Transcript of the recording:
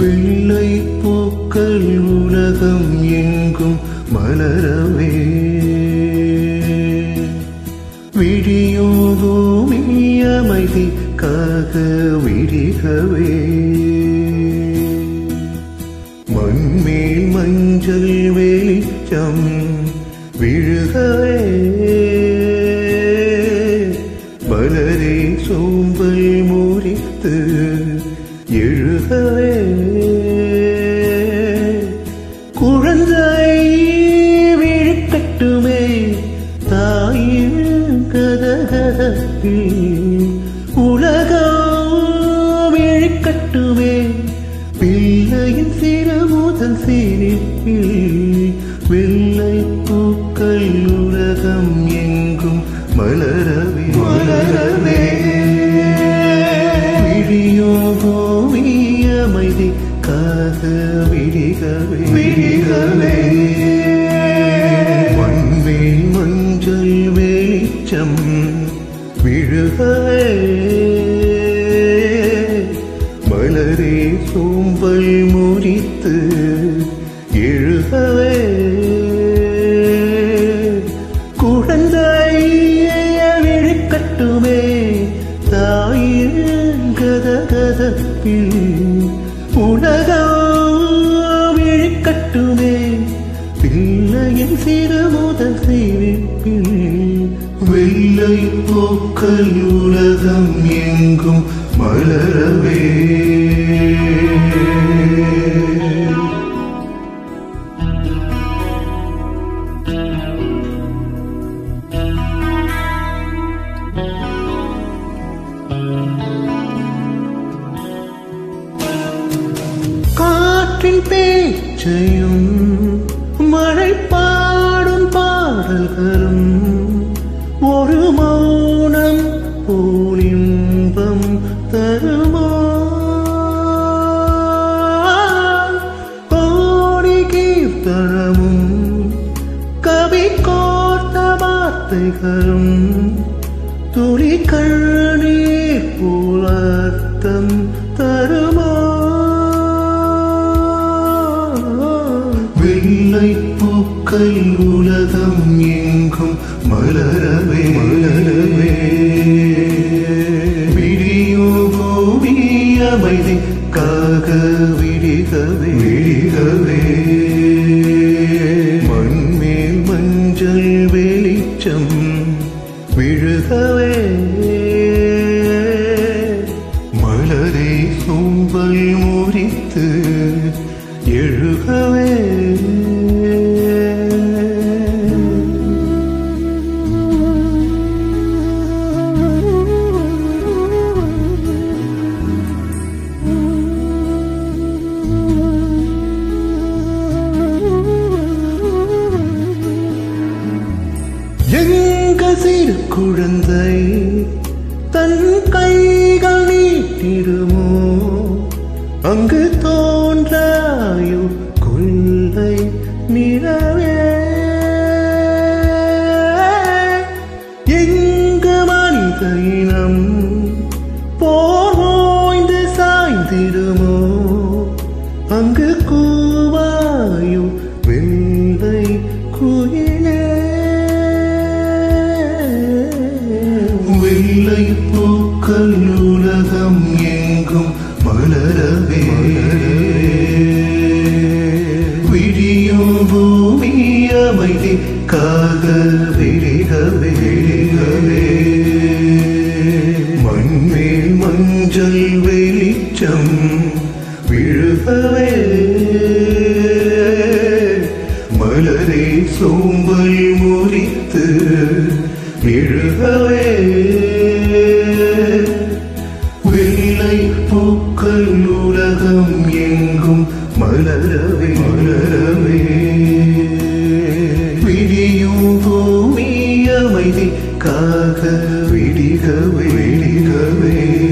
வெள்ளை பூக்கள் உலகம் எங்கும் மலரவே விடியோகோமி அமைதிக்காக விடிகவே மண்மேல் மஞ்சள் வெளிச்சம் விழுகவே மலரே சோம்பல் முறித்து எழுகவே குழந்தை விழுக்கட்டுமே தாயின் கதகதப்பில் உலகம் விழுக்கட்டுமே பிள்ளையின் சிறு முதல் சிரிப்பில் வெள்ளை பூக்கள் உலகம் எங்கும் மலரவே மலரவே விடியோகோமி அமைதிக்காக விடிகவே விடிகவே மண்மேல் மஞ்சள் வெளிச்சம் விழுகவே மலரே சோம்பல் முறித்து எழுகவே குழந்தை விழுக்கட்டுமே தாயின் கதகதப்பில் உலகம் விழுக்கட்டுமே பிள்ளையின் சிறு முதல் சிரிப்பில் வெள்ளை பூக்கள் உலகம் எங்கும் மலரவே காற்றின் பேச்சையும் மழை பாடும் பாடல்களும் ஒரு மௌனம் போலின்பம் தருமா ஓடி கீர்த்தனமும் கவி கோர்த்த வார்த்தைகளும் துளி கண்ணீர் போல் அர்த்தம் தருமா வெள்ளை பூக்கள் உலகம் எங்கும் மலரவே மலரவே விடியோ பூமி அமைதிக்காக விடிகவே விடிகவே மண்மேல் மஞ்சள் வெளிச்சம் விழுகவே மலரை சோம்பல் முறித்து எழுகவே எங்க சிறு குழந்தை தன் கைகள் நீட்டிடுமோ அங்கு தோன்றாயோ கொள்ளை நிலவே எங்க மனித இனம் போர் ஓய்ந்து சாய்ந்திடுமோ அங்கு கூவாயோ வெள்ளை குயிலே வெள்ளை பூக்கள் உலகம் எங்கும் மலரவே விடியோ பூமி அமைதிக்காக விடிகவே விடிகவே மண்மேல் மஞ்சள் வெளிச்சம் விழுகவே மலரே சோம்பல் முறித்து விழுகவே வெள்ளை பூக்கள் உலகம் எங்கும் மலரவே மலரவே விடியும் பூமி அமைதிக்காக விடிகவே விடிகவே